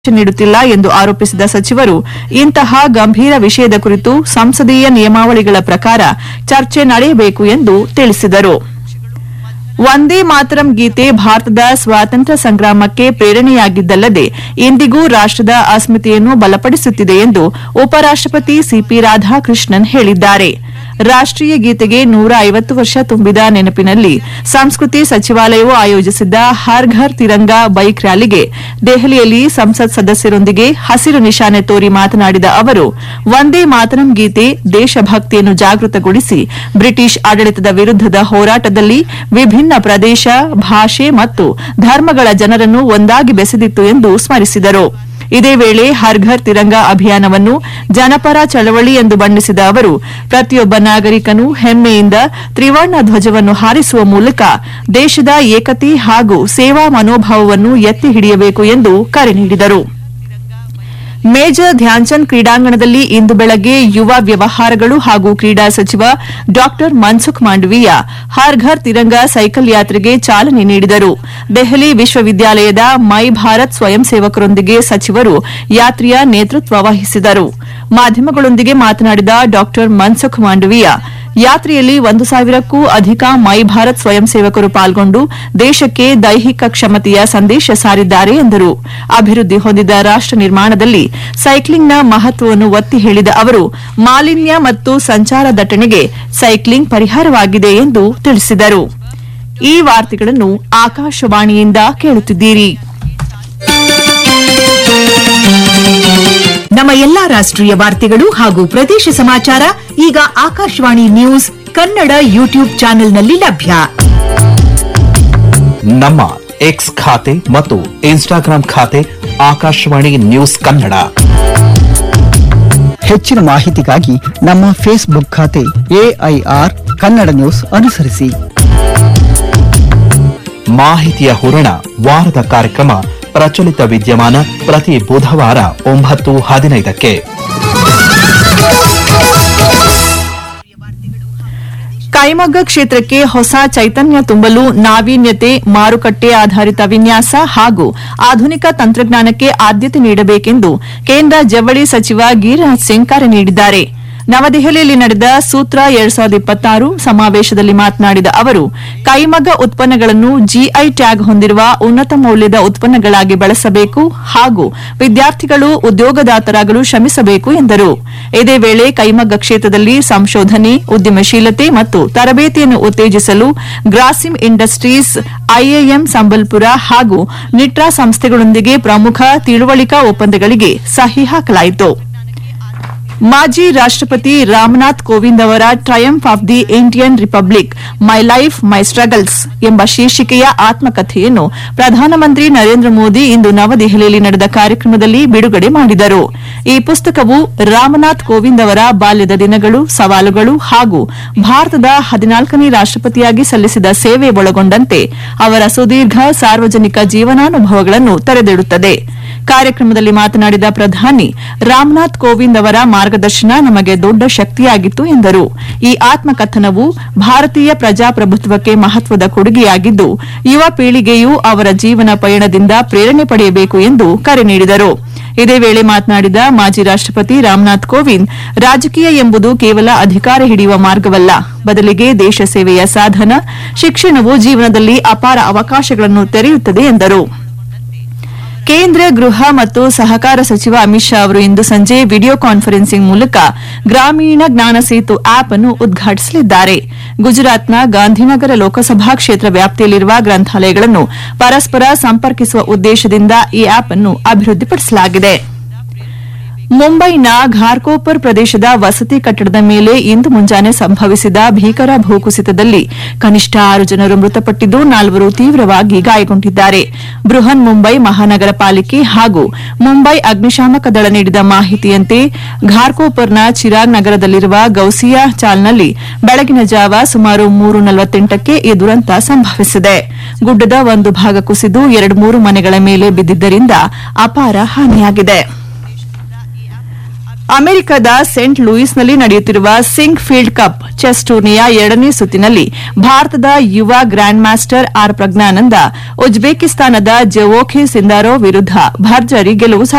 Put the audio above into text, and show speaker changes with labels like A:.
A: ನೀಡುತ್ತಿಲ್ಲ ಎಂದು ಆರೋಪಿಸಿದ ಸಚಿವರು ಇಂತಹ ಗಂಭೀರ ವಿಷಯದ ಕುರಿತು ಸಂಸದೀಯ ನಿಯಮಾವಳಿಗಳ ಪ್ರಕಾರ ಚರ್ಚೆ ನಡೆಯಬೇಕು ಎಂದು ತಿಳಿಸಿದರು ವಂದೇ ಮಾತರಂ ಗೀತೆ ಭಾರತದ ಸ್ವಾತಂತ್ರ್ಯ ಸಂಗ್ರಾಮಕ್ಕೆ ಪ್ರೇರಣೆಯಾಗಿದ್ದಲ್ಲದೆ ಇಂದಿಗೂ ರಾಷ್ಟದ ಅಸ್ಮಿತೆಯನ್ನು ಬಲಪಡಿಸುತ್ತಿದೆ ಎಂದು ಉಪರಾಷ್ಟಪತಿ ಸಿಪಿ ರಾಧಾಕೃಷ್ಣನ್ ಹೇಳಿದ್ದಾರೆ ರಾಷ್ಟೀಯ ಗೀತೆಗೆ ನೂರ ಐವತ್ತು ವರ್ಷ ತುಂಬಿದ ನೆನಪಿನಲ್ಲಿ ಸಂಸ್ಕೃತಿ ಸಚಿವಾಲಯವು ಆಯೋಜಿಸಿದ್ದ ಹರ್ ಘರ್ ತಿರಂಗ ಬೈಕ್ ರ್ಯಾಲಿಗೆ ದೆಹಲಿಯಲ್ಲಿ ಸಂಸತ್ ಸದಸ್ಯರೊಂದಿಗೆ ಹಸಿರು ನಿಶಾನೆ ತೋರಿ ಮಾತನಾಡಿದ ಅವರು ವಂದೇ ಮಾತರಂ ಗೀತೆ ದೇಶಭಕ್ತಿಯನ್ನು ಜಾಗೃತಗೊಳಿಸಿ ಬ್ರಿಟಿಷ್ ಆಡಳಿತದ ವಿರುದ್ದದ ಹೋರಾಟದಲ್ಲಿ ವಿಭಿನ್ನ ಪ್ರದೇಶ ಭಾಷೆ ಮತ್ತು ಧರ್ಮಗಳ ಜನರನ್ನು ಒಂದಾಗಿ ಬೆಸೆದಿತ್ತು ಎಂದು ಸ್ಮರಿಸಿದರು ಇದೇ ವೇಳೆ ಹರ್ ಘರ್ ತಿರಂಗ ಅಭಿಯಾನವನ್ನು ಜನಪರ ಚಳವಳಿ ಎಂದು ಬಣ್ಣಿಸಿದ ಅವರು ಪ್ರತಿಯೊಬ್ಬ ನಾಗರಿಕನು ಹೆಮ್ಮೆಯಿಂದ ತ್ರಿವರ್ಣ ಧ್ವಜವನ್ನು ಹಾರಿಸುವ ಮೂಲಕ ದೇಶದ ಏಕತೆ ಹಾಗೂ ಸೇವಾ ಮನೋಭಾವವನ್ನು ಎತ್ತಿ ಹಿಡಿಯಬೇಕು ಎಂದು ಕರೆ ನೀಡಿದರು ಮೇಜರ್ ಧ್ಯಾನ್ಚಂದ್ ಕ್ರೀಡಾಂಗಣದಲ್ಲಿ ಇಂದು ಬೆಳಗ್ಗೆ ಯುವ ವ್ಯವಹಾರಗಳು ಹಾಗೂ ಕ್ರೀಡಾ ಸಚಿವ ಡಾ ಮನ್ಸುಖ್ ಮಾಂಡವೀಯ ಹರ್ ಘರ್ ತಿರಂಗ ಸೈಕಲ್ ಯಾತ್ರೆಗೆ ಚಾಲನೆ ನೀಡಿದರು ದೆಹಲಿ ವಿಶ್ವವಿದ್ಯಾಲಯದ ಮೈ ಭಾರತ್ ಸ್ವಯಂ ಸೇವಕರೊಂದಿಗೆ ಸಚಿವರು ಯಾತ್ರೆಯ ನೇತೃತ್ವ ವಹಿಸಿದರು ಮಾಧ್ಯಮಗಳೊಂದಿಗೆ ಮಾತನಾಡಿದ ಡಾ ಮನ್ಸುಖ್ ಮಾಂಡವೀಯ ಯಾತ್ರೆಯಲ್ಲಿ ಒಂದು ಸಾವಿರಕ್ಕೂ ಅಧಿಕ ಮೈ ಭಾರತ್ ಸ್ವಯಂ ಸೇವಕರು ಪಾಲ್ಗೊಂಡು ದೇಶಕ್ಕೆ ದೈಹಿಕ ಕ್ಷಮತೆಯ ಸಂದೇಶ ಸಾರಿದ್ದಾರೆ ಎಂದರು ಅಭಿವೃದ್ಧಿ ಹೊಂದಿದ ರಾಷ್ಟ ನಿರ್ಮಾಣದಲ್ಲಿ ಸೈಕ್ಲಿಂಗ್ನ ಮಹತ್ವವನ್ನು ಒತ್ತಿ ಹೇಳಿದ ಅವರು ಮಾಲಿನ್ಯ ಮತ್ತು ಸಂಚಾರ ದಟ್ಟಣೆಗೆ ಸೈಕ್ಲಿಂಗ್ ಪರಿಹಾರವಾಗಿದೆ ಎಂದು ತಿಳಿಸಿದರು ಈ ವಾರ್ತೆಗಳನ್ನು ಆಕಾಶವಾಣಿಯಿಂದ ಕೇಳುತ್ತಿದ್ದೀರಿ
B: ನಮ್ಮ ಎಲ್ಲಾ ರಾಷ್ಟ್ರೀಯ ವಾರ್ತೆಗಳು ಹಾಗೂ ಪ್ರದೇಶ ಸಮಾಚಾರ ಈಗ ಆಕಾಶವಾಣಿ ನ್ಯೂಸ್ ಕನ್ನಡ ಯೂಟ್ಯೂಬ್ ಚಾನೆಲ್ನಲ್ಲಿ ಲಭ್ಯ
C: ನಮ್ಮ ಎಕ್ಸ್ ಖಾತೆ ಮತ್ತು ಇನ್ಸ್ಟಾಗ್ರಾಂ ಖಾತೆ ಆಕಾಶವಾಣಿ ನ್ಯೂಸ್ ಕನ್ನಡ
D: ಹೆಚ್ಚಿನ ಮಾಹಿತಿಗಾಗಿ ನಮ್ಮ ಫೇಸ್ಬುಕ್ ಖಾತೆ ಎಐಆರ್ ಕನ್ನಡ ನ್ಯೂಸ್ ಅನುಸರಿಸಿ
C: ಮಾಹಿತಿಯ ಹೂರಣ ವಾರದ ಕಾರ್ಯಕ್ರಮ ಪ್ರಚಲಿತ ವಿದ್ಯಮಾನ ಪ್ರತಿ ಬುಧವಾರ ಒಂಬತ್ತು ಹದಿನೈದಕ್ಕೆ
A: ಕೈಮಗ್ಗ ಕ್ಷೇತ್ರಕ್ಕೆ ಹೊಸ ಚೈತನ್ಯ ತುಂಬಲು ನಾವೀನ್ಯತೆ ಮಾರುಕಟ್ಟೆ ಆಧಾರಿತ ವಿನ್ಯಾಸ ಹಾಗೂ ಆಧುನಿಕ ತಂತ್ರಜ್ಞಾನಕ್ಕೆ ಆದ್ಯತೆ ನೀಡಬೇಕೆಂದು ಕೇಂದ್ರ ಜವಳಿ ಸಚಿವ ಗಿರಿರಾಜ್ ಸಿಂಗ್ ಕರೆ ನೀಡಿದ್ದಾರೆ ನವದೆಹಲಿಯಲ್ಲಿ ನಡೆದ ಸೂತ್ರ ಎರಡ್ ಸಾವಿರದ ಇಪ್ಪತ್ತಾರು ಸಮಾವೇಶದಲ್ಲಿ ಮಾತನಾಡಿದ ಅವರು ಕೈಮಗ್ಗ ಉತ್ಪನ್ನಗಳನ್ನು ಜಿಐ ಟ್ಯಾಗ್ ಹೊಂದಿರುವ ಉನ್ನತ ಮೌಲ್ಯದ ಉತ್ಪನ್ನಗಳಾಗಿ ಬಳಸಬೇಕು ಹಾಗೂ ವಿದ್ಯಾರ್ಥಿಗಳು ಉದ್ಯೋಗದಾತರಾಗಲು ಶ್ರಮಿಸಬೇಕು ಎಂದರು ಇದೇ ವೇಳೆ ಕೈಮಗ್ಗ ಕ್ಷೇತ್ರದಲ್ಲಿ ಸಂಶೋಧನೆ ಉದ್ಯಮಶೀಲತೆ ಮತ್ತು ತರಬೇತಿಯನ್ನು ಉತ್ತೇಜಿಸಲು ಗ್ರಾಸಿಮ್ ಇಂಡಸ್ಟ್ರೀಸ್ ಐಐಎಂ ಸಂಬಲ್ಪುರ ಹಾಗೂ ನಿಟ್ರಾ ಸಂಸ್ಥೆಗಳೊಂದಿಗೆ ಪ್ರಮುಖ ತಿಳುವಳಿಕಾ ಒಪ್ಪಂದಗಳಿಗೆ ಸಹಿ ಹಾಕಲಾಯಿತು ಮಾಜಿ ರಾಷ್ಟಪತಿ ರಾಮನಾಥ್ ಕೋವಿಂದ್ ಅವರ triumph of the Indian republic my life my struggles ಎಂಬ ಶೀರ್ಷಿಕೆಯ ಆತ್ಮಕಥೆಯನ್ನು ಪ್ರಧಾನಮಂತ್ರಿ ನರೇಂದ್ರ ಮೋದಿ ಇಂದು ನವದೆಹಲಿಯಲ್ಲಿ ನಡೆದ ಕಾರ್ಯಕ್ರಮದಲ್ಲಿ ಬಿಡುಗಡೆ ಮಾಡಿದರು ಈ ಪುಸ್ತಕವು ರಾಮನಾಥ್ ಕೋವಿಂದ್ ಅವರ ಬಾಲ್ಯದ ದಿನಗಳು ಸವಾಲುಗಳು ಹಾಗೂ ಭಾರತದ ಹದಿನಾಲ್ಕನೇ ರಾಷ್ಟಪತಿಯಾಗಿ ಸಲ್ಲಿಸಿದ ಸೇವೆ ಒಳಗೊಂಡಂತೆ ಅವರ ಸುದೀರ್ಘ ಸಾರ್ವಜನಿಕ ಜೀವನಾನುಭವಗಳನ್ನು ತೆರೆದಿಡುತ್ತದೆ ಕಾರ್ಯಕ್ರಮದಲ್ಲಿ ಮಾತನಾಡಿದ ಪ್ರಧಾನಿ ರಾಮನಾಥ್ ಕೋವಿಂದ್ ಅವರ ಮಾರ್ಗದರ್ಶನ ನಮಗೆ ದೊಡ್ಡ ಶಕ್ತಿಯಾಗಿತ್ತು ಎಂದರು ಈ ಆತ್ಮಕಥನವು ಭಾರತೀಯ ಪ್ರಜಾಪ್ರಭುತ್ವಕ್ಕೆ ಮಹತ್ವದ ಕೊಡುಗೆಯಾಗಿದ್ದು ಯುವ ಪೀಳಿಗೆಯು ಅವರ ಜೀವನ ಪಯಣದಿಂದ ಪ್ರೇರಣೆ ಪಡೆಯಬೇಕು ಎಂದು ಕರೆ ನೀಡಿದರು ಇದೇ ವೇಳೆ ಮಾತನಾಡಿದ ಮಾಜಿ ರಾಷ್ಟಪತಿ ರಾಮನಾಥ್ ಕೋವಿಂದ್ ರಾಜಕೀಯ ಎಂಬುದು ಕೇವಲ ಅಧಿಕಾರ ಹಿಡಿಯುವ ಮಾರ್ಗವಲ್ಲ ಬದಲಿಗೆ ದೇಶ ಸೇವೆಯ ಸಾಧನ ಶಿಕ್ಷಣವು ಜೀವನದಲ್ಲಿ ಅಪಾರ ಅವಕಾಶಗಳನ್ನು ತೆರೆಯುತ್ತದೆ ಎಂದರು ಕೇಂದ್ರ ಗೃಹ ಮತ್ತು ಸಹಕಾರ ಸಚಿವ ಅಮಿತ್ ಶಾ ಅವರು ಇಂದು ಸಂಜೆ ವಿಡಿಯೋ ಕಾನ್ಫರೆನ್ಸಿಂಗ್ ಮೂಲಕ ಗ್ರಾಮೀಣ ಜ್ಞಾನ ಸೇತು ಆಪ್ ಅನ್ನು ಉದ್ಘಾಟಿಸಲಿದ್ದಾರೆ ಗುಜರಾತ್ನ ಗಾಂಧಿನಗರ ಲೋಕಸಭಾ ಕ್ಷೇತ್ರ ವ್ಯಾಪ್ತಿಯಲ್ಲಿರುವ ಗ್ರಂಥಾಲಯಗಳನ್ನು ಪರಸ್ಪರ ಸಂಪರ್ಕಿಸುವ ಉದ್ದೇಶದಿಂದ ಈ ಆಪ್ ಅನ್ನು ಅಭಿವೃದ್ಧಿಪಡಿಸಲಾಗಿದೆ ಮುಂಬೈನ ಘಾರ್ಕೋಪರ್ ಪ್ರದೇಶದ ವಸತಿ ಕಟ್ಟಡದ ಮೇಲೆ ಇಂದು ಮುಂಜಾನೆ ಸಂಭವಿಸಿದ ಭೀಕರ ಭೂಕುಸಿತದಲ್ಲಿ ಕನಿಷ್ಠ ಆರು ಜನರು ಮೃತಪಟ್ಟಿದ್ದು ನಾಲ್ವರು ತೀವ್ರವಾಗಿ ಗಾಯಗೊಂಡಿದ್ದಾರೆ ಬೃಹನ್ ಮುಂಬೈ ಮಹಾನಗರ ಪಾಲಿಕೆ ಹಾಗೂ ಮುಂಬೈ ಅಗ್ನಿಶಾಮಕ ದಳ ನೀಡಿದ ಮಾಹಿತಿಯಂತೆ ಘಾರ್ಕೋಪರ್ನ ಚಿರಾಗ್ ನಗರದಲ್ಲಿರುವ ಗೌಸಿಯಾ ಚಾಲ್ನಲ್ಲಿ ಬೆಳಗಿನ ಜಾವ ಸುಮಾರು ಮೂರು ನಲವತ್ತೆಂಟಕ್ಕೆ ಈ ದುರಂತ ಸಂಭವಿಸಿದೆ ಗುಡ್ಡದ ಒಂದು ಭಾಗ ಕುಸಿದು ಎರಡು ಮೂರು ಮನೆಗಳ ಮೇಲೆ ಬಿದ್ದಿದ್ದರಿಂದ ಅಪಾರ ಹಾನಿಯಾಗಿದೆ ಅಮೆರಿಕದ ಸೆಂಟ್ ಲೂಯಿಸ್ನಲ್ಲಿ ನಡೆಯುತ್ತಿರುವ ಸಿಂಗ್ ಫೀಲ್ಡ್ ಕಪ್ ಚೆಸ್ ಟೂರ್ನಿಯ ಎರಡನೇ ಸುತ್ತಿನಲ್ಲಿ ಭಾರತದ ಯುವ ಗ್ರ್ಯಾಂಡ್ ಮಾಸ್ಟರ್ ಆರ್ ಪ್ರಜ್ಞಾನಂದ ಉಜ್ಬೇಕಿಸ್ತಾನದ ಜವೋಖೆ ಸಿಂದಾರೋ ವಿರುದ್ಧ ಭರ್ಜರಿ ಗೆಲುವು ಸಾಧಿಸಿದ್ದಾರೆ